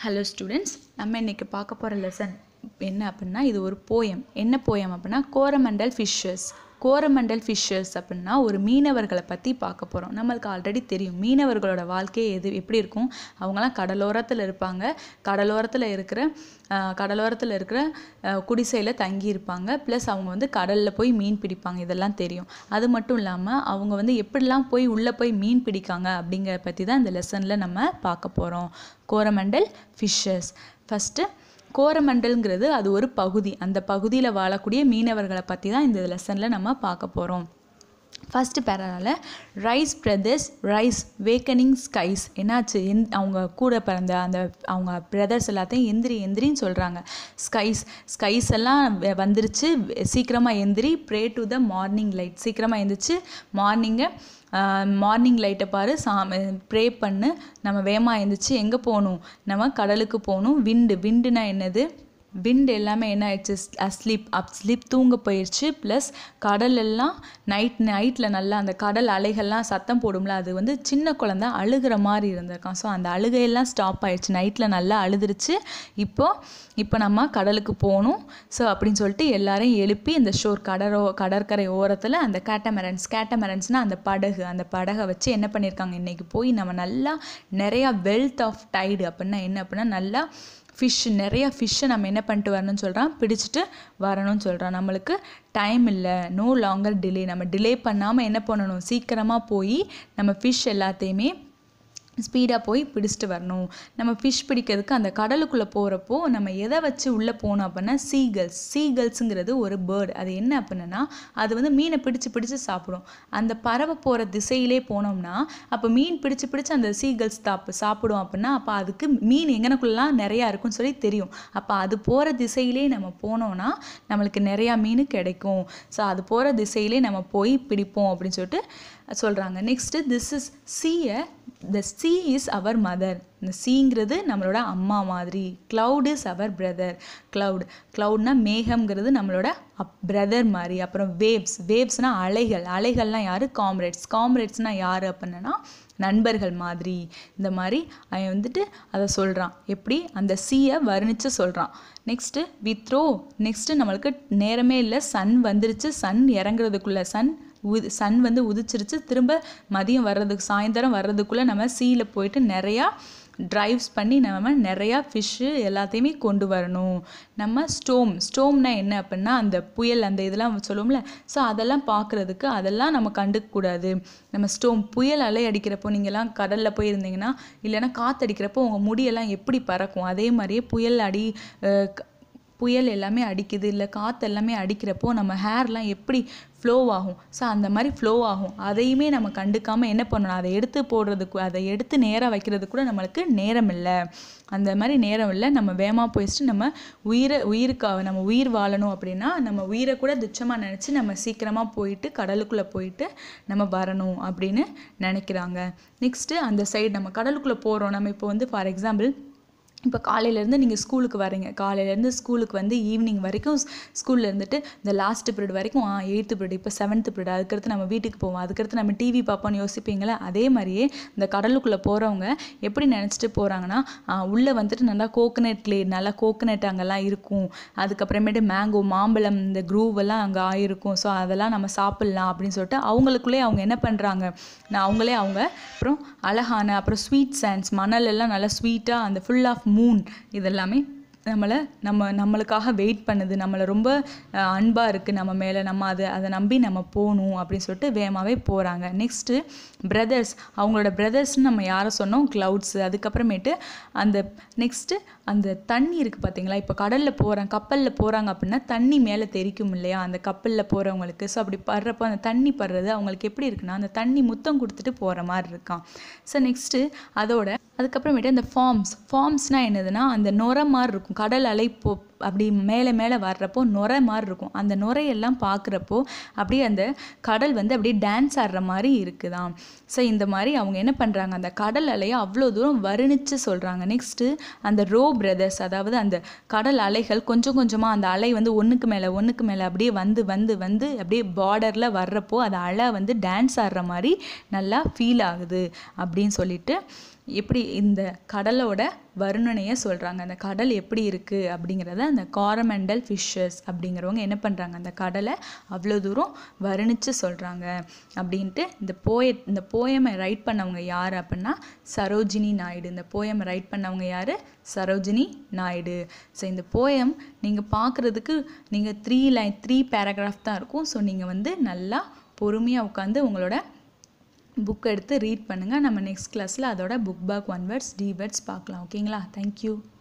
hello students நம்ம இன்றைக்கி பார்க்க போகிற லெசன் என்ன அப்படின்னா இது ஒரு போயம் என்ன போயம் அப்படின்னா கோரமண்டல் ஃபிஷ்ஷஸ் கோரமண்டல் ஃபிஷ்ஷஸ் அப்படின்னா ஒரு மீனவர்களை பற்றி பார்க்க போகிறோம் நம்மளுக்கு ஆல்ரெடி தெரியும் மீனவர்களோட வாழ்க்கையே எது எப்படி இருக்கும் அவங்களாம் கடலோரத்தில் இருப்பாங்க கடலோரத்தில் இருக்கிற ஆஹ், கடலோரத்தில் இருக்கிற ஆஹ், குடிசையில் தங்கி இருப்பாங்க ப்ளஸ் அவங்க வந்து கடலில் போய் மீன் பிடிப்பாங்க இதெல்லாம் தெரியும் அது மட்டும் இல்லாமல் அவங்க வந்து எப்படிலாம் போய் உள்ளே போய் மீன் பிடிக்காங்க அப்படிங்கிற பற்றி தான் இந்த லெசனில் நம்ம பார்க்க போகிறோம் கோரமண்டல் ஃபிஷ்ஷஸ் ஃபஸ்ட்டு கோரமண்டல்ங்கிறது அது ஒரு பகுதி அந்த பகுதியில் வாழக்கூடிய மீனவர்களை பற்றி தான் இந்த லெசனில் நம்ம பார்க்க போகிறோம் ஃபஸ்ட்டு பேரால rise brothers rise wakening skies என்னாச்சு எந் அவங்க கூட பிறந்த அந்த அவங்க பிரதர்ஸ் எல்லாத்தையும் எந்திரி எந்திரின்னு சொல்கிறாங்க ஸ்கைஸ் ஸ்கைஸ் எல்லாம் வெ- வந்துருச்சு சீக்கிரமாக எந்திரி pray to the morning light சீக்கிரமாக எந்திரிச்சு மார்னிங்கை மார்னிங் லைட்டை பாரு சாமி ப்ரே பண்ணு நம்ம வேகமாக எழுந்திரிச்சு எங்கே போகணும் நம்ம கடலுக்கு போகணும் விண்டு விண்டுனா என்னது விண்ட் எல்லாமே என்ன ஆயிடுச்சு அஸ்லீப் அப் ஸ்லீப் தூங்க போயிடுச்சு ப்ளஸ் கடல் எல்லாம் நைட் நைட்டில் நல்லா அந்த கடல் அலைகள்லாம் சத்தம் போடும்ல அது வந்து சின்ன குழந்தை அழுகிற மாதிரி இருந்திருக்கான் ஸோ அந்த அழுகையெல்லாம் ஸ்டாப் ஆயிடுச்சு நைட்டில் நல்லா அழுதுருச்சு இப்போ இப்போ நம்ம கடலுக்கு போகணும் ஸோ அப்படின்னு சொல்லிட்டு எல்லாரையும் எழுப்பி இந்த ஷோர் கடரோ கடற்கரை ஓரத்தில் அந்த கேட்டமரன்ஸ் கேட்டமரன்ஸ்னால் அந்த படகு அந்த படகை வச்சு என்ன பண்ணியிருக்காங்க இன்றைக்கி போய் நம்ம நல்லா நிறையா வெல்த் ஆஃப் டைடு அப்படின்னா என்ன அப்படின்னா நல்லா ஃபிஷ் நிறைய ஃபிஷ்ஷை நம்ம என்ன பண்ணிட்டு வரணும்னு சொல்கிறான் பிடிச்சிட்டு வரணும்னு சொல்கிறான் நம்மளுக்கு டைம் இல்லை நோ லாங்கர் டிலே நம்ம டிலே பண்ணாமல் என்ன பண்ணணும் சீக்கிரமாக போய் நம்ம ஃபிஷ் எல்லாத்தையுமே ஸ்பீடாக போய் பிடிச்சிட்டு வரணும் நம்ம ஃபிஷ் பிடிக்கிறதுக்கு அந்த கடலுக்குள்ளே போகிறப்போ நம்ம எதை வச்சு உள்ளே போகணும் அப்படின்னா சீகல்ஸ் சீகல்ஸுங்கிறது ஒரு பேர்டு அது என்ன அப்படின்னா அது வந்து மீனை பிடிச்சு பிடிச்சு சாப்பிடும் அந்த பறவை போகிற திசையிலே போனோம்னா அப்போ மீன் பிடிச்சு பிடிச்சு அந்த சீகல்ஸ் தாப்பு சாப்பிடும் அப்படின்னா அப்போ அதுக்கு மீன் எங்கனக்குள்ளலாம் நிறையா இருக்கும்னு சொல்லி தெரியும் அப்போ அது போகிற திசையிலே நம்ம போனோம்னா நம்மளுக்கு நிறையா மீன் கிடைக்கும் ஸோ அது போகிற திசையிலே நம்ம போய் பிடிப்போம் அப்படின்னு சொல்லிட்டு சொல்கிறாங்க நெக்ஸ்ட்டு திஸ் இஸ் சீயை the sea is our mother இந்த சீங்கிறது நம்மளோட அம்மா மாதிரி cloud is our brother cloud cloudனா மேகம்ங்கிறது நம்மளோட அப் பிரதர் மாதிரி அப்புறம் வேவ்ஸ் வேவ்ஸ்னால் அலைகள் அலைகள்லாம் யார் காம்ரேட்ஸ் காம்ரேட்ஸ்னால் யார் அப்படின்னா நண்பர்கள் மாதிரி இந்த மாதிரி அவன் வந்துட்டு அதை சொல்கிறான் எப்படி அந்த சீயை வர்ணித்து சொல்கிறான் நெக்ஸ்ட்டு வித்ரோ நெக்ஸ்ட்டு நம்மளுக்கு நேரமே இல்லை சன் வந்துருச்சு சன் இறங்குறதுக்குள்ளே சன் உது சன் வந்து உதிச்சிருச்சு திரும்ப மதியம் வர்றதுக்கு சாயந்தரம் வர்றதுக்குள்ளே நம்ம சீல போயிட்டு நிறையா ட்ரைவ்ஸ் பண்ணி நம்ம நிறையா ஃபிஷ்ஷு எல்லாத்தையுமே கொண்டு வரணும் நம்ம ஸ்டோம் ஸ்டோம்னா என்ன அப்படின்னா அந்த புயல் அந்த இதெல்லாம் சொல்லுவோம்ல ஸோ அதெல்லாம் பார்க்குறதுக்கு அதெல்லாம் நம்ம கண்டுக்கக்கூடாது நம்ம ஸ்டோம் புயல் அலை அடிக்கிறப்போ நீங்கள்லாம் கடலில் போயிருந்தீங்கன்னா இல்லைன்னா காற்றடிக்கிறப்போ உங்கள் முடியெல்லாம் எப்படி பறக்கும் அதே மாதிரியே புயல் அடி அஹ், க- புயல் எல்லாமே அடிக்குது இல்லை காற்று எல்லாமே அடிக்கிறப்போ நம்ம ஹேர்லாம் எப்படி ஃப்ளோ ஆகும் ஸோ அந்த மாதிரி ஃப்ளோ ஆகும் அதையுமே நம்ம கண்டுக்காமல் என்ன பண்ணணும் அதை எடுத்து போடுறதுக்கு அதை எடுத்து நேராக வைக்கிறதுக்கு கூட நம்மளுக்கு நேரம் இல்லை அந்த மாதிரி நேரம் இல்லை நம்ம வேகமாக போயிட்டு நம்ம உயிரை உயிருக்காக நம்ம உயிர் வாழணும் அப்படின்னா நம்ம உயிரை கூட துச்சமாக நினச்சி நம்ம சீக்கிரமாக போயிட்டு கடலுக்குள்ளே போயிட்டு நம்ம வரணும் அப்படின்னு நினைக்கிறாங்க நெக்ஸ்ட்டு அந்த சைடு நம்ம கடலுக்குள்ளே போகிறோம் நம்ம இப்போ வந்து ஃபார் எக்ஸாம்பிள் இப்போ காலையிலேருந்து நீங்கள் ஸ்கூலுக்கு வரீங்க காலையிலேருந்து ஸ்கூலுக்கு வந்து ஈவினிங் வரைக்கும் ஸ்கூலில் இருந்துட்டு இந்த லாஸ்ட் பீரியட் வரைக்கும் ஆ எயித்து பீரியட் இப்போ செவன்த் பீரியட் அதுக்கடுத்து நம்ம வீட்டுக்கு போவோம் அதுக்கடுத்து நம்ம டிவி பார்ப்போம்னு யோசிப்பீங்களே அதே மாதிரியே இந்த கடலுக்குள்ளே போகிறவங்க எப்படி நினச்சிட்டு போகிறாங்கன்னா உள்ளே வந்துட்டு நல்லா கோகனட் லே நல்லா கோகனட் அங்கெல்லாம் இருக்கும் அதுக்கப்புறமேட்டு மேங்கோ மாம்பழம் இந்த க்ரூவ் எல்லாம் அங்கே ஆயிருக்கும் ஸோ அதெல்லாம் நம்ம சாப்பிட்லாம் அப்படின்னு சொல்லிட்டு அவங்களுக்குள்ளே அவங்க என்ன பண்ணுறாங்க நான் அவங்களே அவங்க அப்புறம் அழகான அப்புறம் ஸ்வீட் சாண்ட்ஸ் மணல் எல்லாம் நல்லா ஸ்வீட்டாக அந்த ஃபுல் ஆஃப் மூன் இதெல்லாமே நம்மளை நம்ம நம்மளுக்காக வெயிட் பண்ணுது நம்மளை ரொம்ப அன்பாக இருக்குது நம்ம மேலே நம்ம அதை அதை நம்பி நம்ம போகணும் அப்படின்னு சொல்லிட்டு வேகமாகவே போகிறாங்க நெக்ஸ்ட்டு பிரதர்ஸ் அவங்களோட பிரதர்ஸ்னு நம்ம யாரை சொன்னோம் க்ளவுட்ஸ் அதுக்கப்புறமேட்டு அந்த நெக்ஸ்ட்டு அந்த தண்ணி இருக்குது பார்த்தீங்களா இப்போ கடலில் போகிறாங்க கப்பலில் போகிறாங்க அப்படின்னா தண்ணி மேலே தெரிக்கும் இல்லையா அந்த கப்பலில் போகிறவங்களுக்கு ஸோ அப்படி படுறப்போ அந்த தண்ணி படுறது அவங்களுக்கு எப்படி இருக்குன்னா அந்த தண்ணி முத்தம் கொடுத்துட்டு போகிற மாதிரி இருக்கான் ஸோ நெக்ஸ்ட்டு அதோட அதுக்கப்புறமேட்டு அந்த ஃபார்ம்ஸ் ஃபார்ம்ஸ்னால் என்னதுன்னா அந்த நுரை மாதிரி இருக்கும் கடல் அலை போ அப்படி மேலே மேலே வர்றப்போ நுரை மாதிரி இருக்கும் அந்த நுரையெல்லாம் பார்க்குறப்போ அப்படியே அந்த கடல் வந்து அப்படியே டான்ஸ் ஆடுற மாதிரி இருக்குதாம் ஸோ இந்த மாதிரி அவங்க என்ன பண்ணுறாங்க அந்த கடல் அலையை அவ்வளோ தூரம் வர்ணித்து சொல்கிறாங்க நெக்ஸ்ட்டு அந்த ரோ பிரதர்ஸ் அதாவது அந்த கடல் அலைகள் கொஞ்சம் கொஞ்சமாக அந்த அலை வந்து ஒன்றுக்கு மேலே ஒன்றுக்கு மேலே அப்படியே வந்து வந்து வந்து அப்படியே பார்டரில் வர்றப்போ அது அலை வந்து டான்ஸ் ஆடுற மாதிரி நல்லா ஃபீல் ஆகுது அப்படின்னு சொல்லிட்டு எப்படி இந்த கடலோட வர்ணனையை சொல்கிறாங்க அந்த கடல் எப்படி இருக்குது அப்படிங்கிறத அந்த காரமெண்டல் ஃபிஷ்ஷஸ் அப்படிங்கிறவங்க என்ன பண்ணுறாங்க அந்த கடலை அவ்வளோ தூரம் வர்ணித்து சொல்கிறாங்க அப்படின்ட்டு இந்த போய இந்த போயமை ரைட் பண்ணவங்க யார் அப்படின்னா சரோஜினி நாயுடு இந்த போயமை ரைட் பண்ணவங்க யார் சரோஜினி நாயுடு ஸோ இந்த போயம் நீங்கள் பார்க்குறதுக்கு நீங்கள் த்ரீ லைன் த்ரீ பேராகிராஃப் தான் இருக்கும் ஸோ நீங்கள் வந்து நல்லா பொறுமையாக உட்காந்து உங்களோட புக் எடுத்து ரீட் பண்ணுங்கள் நம்ம நெக்ஸ்ட் கிளாஸில் அதோட புக் பேக் ஒன் வேர்ட்ஸ் டி வேர்ட்ஸ் பார்க்கலாம் ஓகேங்களா தேங்க்யூ